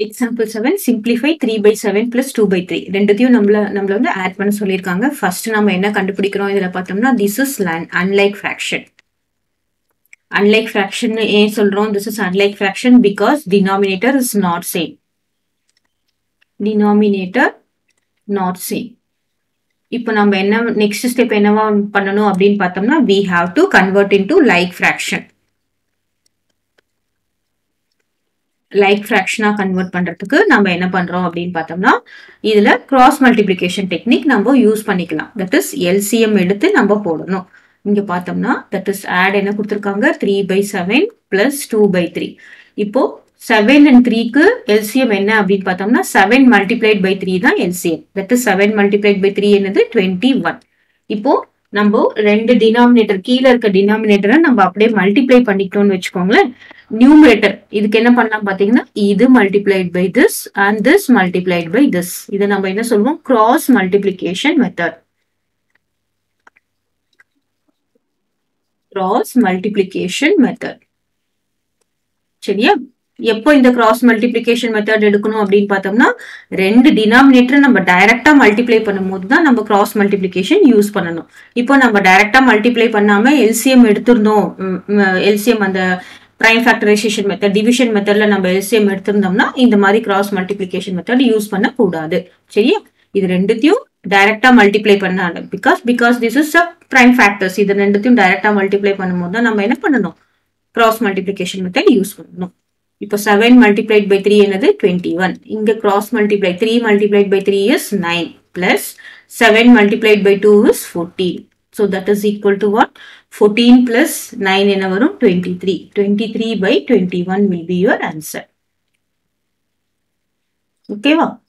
example seven simplify three by seven plus two by three ரெண்டுத்தையும் நம்மள நம்மள வந்து ஆட் பண்ண சொல்லியிருக்காங்க ஃபர்ஸ்ட் நம்ம என்ன கண்டுபிடிக்கிறோம் இதில் பார்த்தோம்னா this is unlike fraction unlike fraction ஏன் சொல்றோம் this is unlike fraction because denominator is not same denominator not same இப்போ நம்ம என்ன நெக்ஸ்ட் ஸ்டெப் என்னவா பண்ணணும் அப்படின்னு பார்த்தோம்னா we have to convert into like fraction like ஃப்ராக்ஷனாக கன்வெர்ட் பண்ணுறதுக்கு நம்ம என்ன பண்ணுறோம் அப்படின்னு பார்த்தோம்னா இதில் கிராஸ் மல்டிப்ளிகேஷன் டெக்னிக் நம்ம யூஸ் பண்ணிக்கலாம் தட் இஸ் எல்சிஎம் எடுத்து நம்ம போடணும் இங்கே பார்த்தோம்னா தட் இஸ் ஆட் என்ன கொடுத்துருக்காங்க three by seven plus two by three இப்போ செவன் அண்ட் த்ரீக்கு எல்சிஎம் என்ன அப்படின்னு பார்த்தோம்னா செவன் மல்டிப்ளைட் பை த்ரீ தான் LCM that is seven multiplied by three என்னது டுவெண்ட்டி ஒன் இப்போ நம்ம ரெண்டு டினாமினேட்டர் கீழே இருக்க டினாமினேட்டரை நம்ம அப்படியே மல்டிப்ளை பண்ணிக்கிட்டோம்னு வச்சுக்கோங்களேன் நியூமரேட்டர் இதுக்கு என்ன பண்ணலாம் பாத்தீங்கன்னா இது multiplied by this and this multiplied by this இதை நம்ம என்ன சொல்லுவோம் cross multiplication method cross multiplication method சரியா எப்போ இந்த கிராஸ் மல்டிப்ளிகேஷன் மெத்தட் எடுக்கணும் அப்படின்னு பார்த்தோம்னா ரெண்டு டினாமினேட்டர் நம்ம டைரக்டா மல்டிப்ளை பண்ணும்போது தான் நம்ம கிராஸ் மல்டிப்ளிகேஷன் யூஸ் பண்ணணும் இப்போ நம்ம டைரக்டா மல்டிப்ளை பண்ணாம எல்சிஎம் எடுத்திருந்தோம் எல்சிஎம் அந்த பிரைம் ஃபேக்டரைசேஷன் மெத்தட் டிவிஷன் மெத்தட்ல நம்ம எல்சிஎம் எடுத்திருந்தோம்னா இந்த மாதிரி கிராஸ் மல்டிப்ளிகேஷன் மெத்தட் யூஸ் பண்ண கூடாது சரியா இது ரெண்டுத்தையும் டைரக்டா மல்டிப்ளை பண்ண because because this is a prime factors இது ரெண்டுத்தையும் டைரக்டா மல்டிப்ளை பண்ணும்போது தான் நம்ம என்ன பண்ணணும் கிராஸ் மல்டிப்ளிகேஷன் மெத்தட் யூஸ் பண்ணணும் இப்போ செவன் மல்டிப்ளைட் பை த்ரீ என்னது டுவெண்ட்டி ஒன் இங்க cross multiply three multiplied by three is nine plus seven multiplied by two is fourteen so that is equal to what fourteen plus nine என்ன வரும் twenty three twenty three by twenty one will be your answer ஓகேவா